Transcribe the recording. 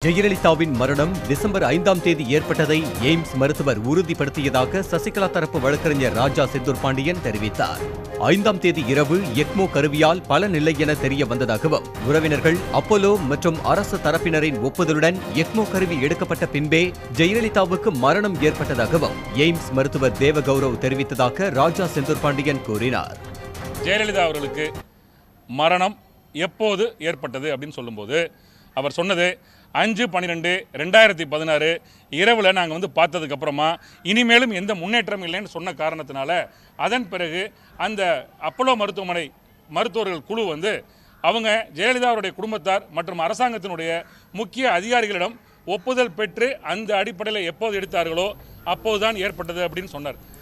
ஜெயலலிதாவின் மரணம் டிசம்பர் ஐந்தாம் தேதி ஏற்பட்டதை எய்ம்ஸ் மருத்துவர் உறுதிப்படுத்தியதாக சசிகலா தரப்பு வழக்கறிஞர் ராஜா செந்தூர் பாண்டியன் தெரிவித்தார் ஐந்தாம் தேதி இரவு எக்மோ கருவியால் பலனில்லை என தெரிய வந்ததாகவும் உறவினர்கள் அப்போலோ மற்றும் அரசு தரப்பினரின் ஒப்புதலுடன் எக்மோ கருவி எடுக்கப்பட்ட பின்பே ஜெயலலிதாவுக்கு மரணம் ஏற்பட்டதாகவும் எய்ம்ஸ் மருத்துவர் தேவகௌரவ் தெரிவித்ததாக ராஜா செந்தூர் பாண்டியன் கூறினார் ஜெயலலிதா அவர்களுக்கு மரணம் எப்போது ஏற்பட்டது அப்படின்னு சொல்லும்போது அவர் சொன்னது அஞ்சு பன்னிரெண்டு ரெண்டாயிரத்தி பதினாறு இரவில் நாங்கள் வந்து பார்த்ததுக்கப்புறமா இனிமேலும் எந்த முன்னேற்றமும் இல்லைன்னு சொன்ன காரணத்தினால அதன் பிறகு அந்த அப்போலோ மருத்துவமனை மருத்துவர்கள் குழு வந்து அவங்க ஜெயலலிதா அவருடைய குடும்பத்தார் மற்றும் அரசாங்கத்தினுடைய முக்கிய அதிகாரிகளிடம் ஒப்புதல் பெற்று அந்த அடிப்படையில் எப்போது எடுத்தார்களோ அப்போதுதான் ஏற்பட்டது அப்படின்னு சொன்னார்